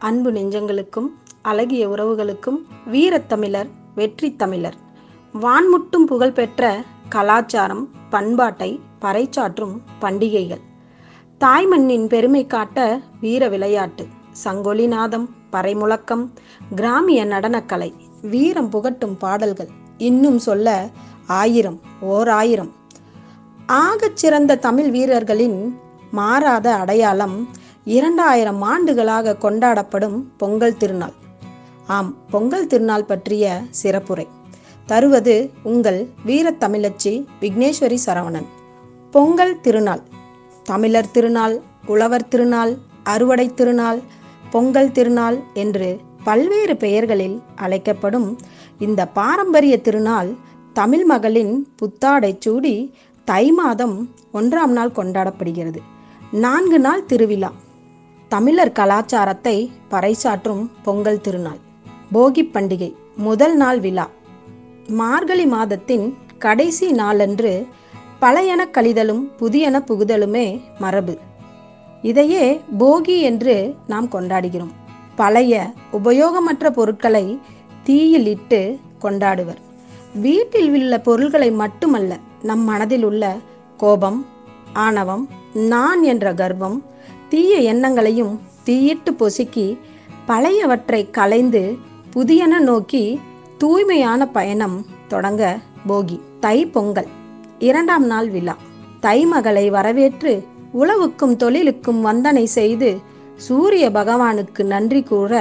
அன்பு நெஞ்சங்களுக்கும் அழகிய உறவுகளுக்கும் வீரத்தமிழர் வெற்றி தமிழர் வான்முட்டும் புகழ்பெற்ற கலாச்சாரம் பண்பாட்டை பறைசாற்றும் பண்டிகைகள் தாய்மண்ணின் பெருமை காட்ட வீர விளையாட்டு சங்கொலிநாதம் பறைமுழக்கம் கிராமிய நடனக்கலை வீரம் புகட்டும் பாடல்கள் இன்னும் சொல்ல ஆயிரம் ஓர் ஆயிரம் ஆகச் சிறந்த தமிழ் வீரர்களின் மாறாத அடையாளம் இரண்டாயிரம் ஆண்டுகளாக கொண்டாடப்படும் பொங்கல் திருநாள் ஆம் பொங்கல் திருநாள் பற்றிய சிறப்புரை தருவது உங்கள் வீரத்தமிழச்சி விக்னேஸ்வரி சரவணன் பொங்கல் திருநாள் தமிழர் திருநாள் உழவர் திருநாள் அறுவடை திருநாள் பொங்கல் திருநாள் என்று பல்வேறு பெயர்களில் அழைக்கப்படும் இந்த பாரம்பரிய திருநாள் தமிழ் மகளின் புத்தாடை சூடி தை மாதம் ஒன்றாம் நாள் கொண்டாடப்படுகிறது நான்கு நாள் திருவிழா தமிழர் கலாச்சாரத்தை பறைசாற்றும் பொங்கல் திருநாள் போகி பண்டிகை முதல் நாள் விழா மார்கழி மாதத்தின் கடைசி நாளன்று பழையன கழிதலும் புதியன புகுதலுமே மரபு இதையே போகி என்று நாம் கொண்டாடுகிறோம் பழைய உபயோகமற்ற பொருட்களை தீயில் இட்டு கொண்டாடுவர் வீட்டில் உள்ள பொருள்களை மட்டுமல்ல நம் மனதில் உள்ள கோபம் ஆணவம் நான் என்ற கர்வம் தீய எண்ணங்களையும் தீயிட்டு பொசுக்கி பழையவற்றை களைந்து புதியன நோக்கி தூய்மையான பயணம் தொடங்க போகி தை பொங்கல் இரண்டாம் நாள் விழா தை மகளை வரவேற்று உழவுக்கும் தொழிலுக்கும் வந்தனை செய்து சூரிய பகவானுக்கு நன்றி கூற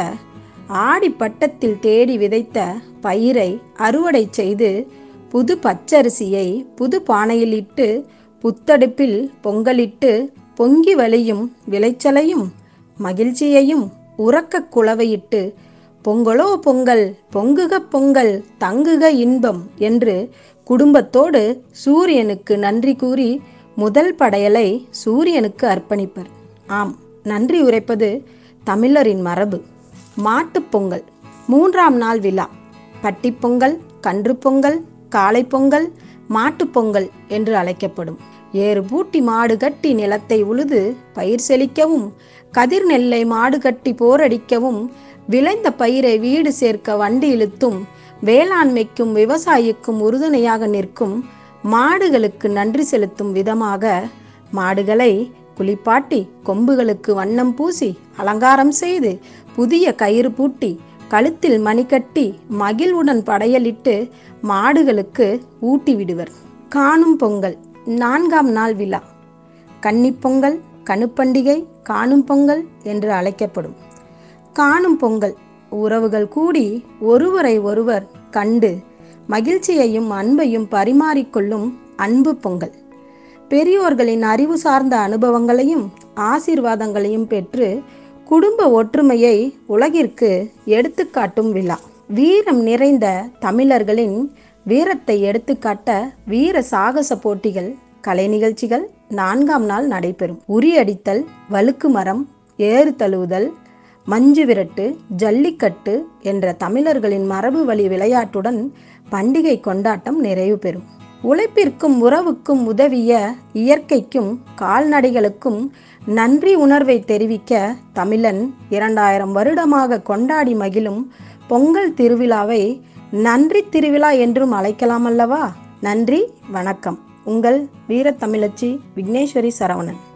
ஆடி பட்டத்தில் தேடி விதைத்த பயிரை அறுவடை செய்து புது பச்சரிசியை புது பானையில் இட்டு புத்தடுப்பில் பொங்கலிட்டு பொங்கி வழியும் விளைச்சலையும் மகிழ்ச்சியையும் உறக்க குளவையிட்டு பொங்கலோ பொங்கல் பொங்குக பொங்கல் தங்குக இன்பம் என்று குடும்பத்தோடு சூரியனுக்கு நன்றி கூறி முதல் படையலை சூரியனுக்கு அர்ப்பணிப்பர் ஆம் நன்றி உரைப்பது தமிழரின் மரபு மாட்டுப் பொங்கல் மூன்றாம் நாள் விழா பட்டிப்பொங்கல் கன்று பொங்கல் காளை பொங்கல் மாட்டுப் பொங்கல் என்று அழைக்கப்படும் ஏறு பூட்டி மாடு கட்டி நிலத்தை உழுது பயிர் செழிக்கவும் கதிர் நெல்லை மாடு கட்டி போரடிக்கவும் விளைந்த பயிரை வீடு சேர்க்க வண்டி இழுத்தும் வேளாண்மைக்கும் விவசாயிக்கும் உறுதுணையாக நிற்கும் மாடுகளுக்கு நன்றி செலுத்தும் விதமாக மாடுகளை குளிப்பாட்டி கொம்புகளுக்கு வண்ணம் பூசி அலங்காரம் செய்து புதிய கயிறு பூட்டி கழுத்தில் மணி கட்டி மகிழ்வுடன் படையலிட்டு மாடுகளுக்கு ஊட்டி விடுவர் காணும் பொங்கல் நான்காம் நாள் விழா கன்னிப்பொங்கல் கணுப்பண்டிகை காணும் பொங்கல் என்று அழைக்கப்படும் காணும் பொங்கல் உறவுகள் கூடி ஒருவரை ஒருவர் கண்டு மகிழ்ச்சியையும் அன்பையும் பரிமாறிக்கொள்ளும் அன்பு பொங்கல் பெரியோர்களின் அறிவு சார்ந்த அனுபவங்களையும் ஆசீர்வாதங்களையும் பெற்று குடும்ப ஒற்றுமையை உலகிற்கு எடுத்துக்காட்டும் விழா வீரம் நிறைந்த தமிழர்களின் வீரத்தை எடுத்துக்காட்ட வீர சாகச போட்டிகள் கலை நிகழ்ச்சிகள் நான்காம் நாள் நடைபெறும் உரியடித்தல் வழுக்கு மரம் ஏறு தழுவுதல் மஞ்சு விரட்டு ஜல்லிக்கட்டு என்ற தமிழர்களின் மரபு வழி விளையாட்டுடன் பண்டிகை கொண்டாட்டம் நிறைவு பெறும் உழைப்பிற்கும் உறவுக்கும் உதவிய இயற்கைக்கும் கால்நடைகளுக்கும் நன்றி உணர்வை தெரிவிக்க தமிழன் இரண்டாயிரம் வருடமாக கொண்டாடி மகிழும் பொங்கல் திருவிழாவை நன்றி திருவிழா என்றும் அழைக்கலாம் அல்லவா நன்றி வணக்கம் உங்கள் வீரத்தமிழச்சி விக்னேஸ்வரி சரவணன்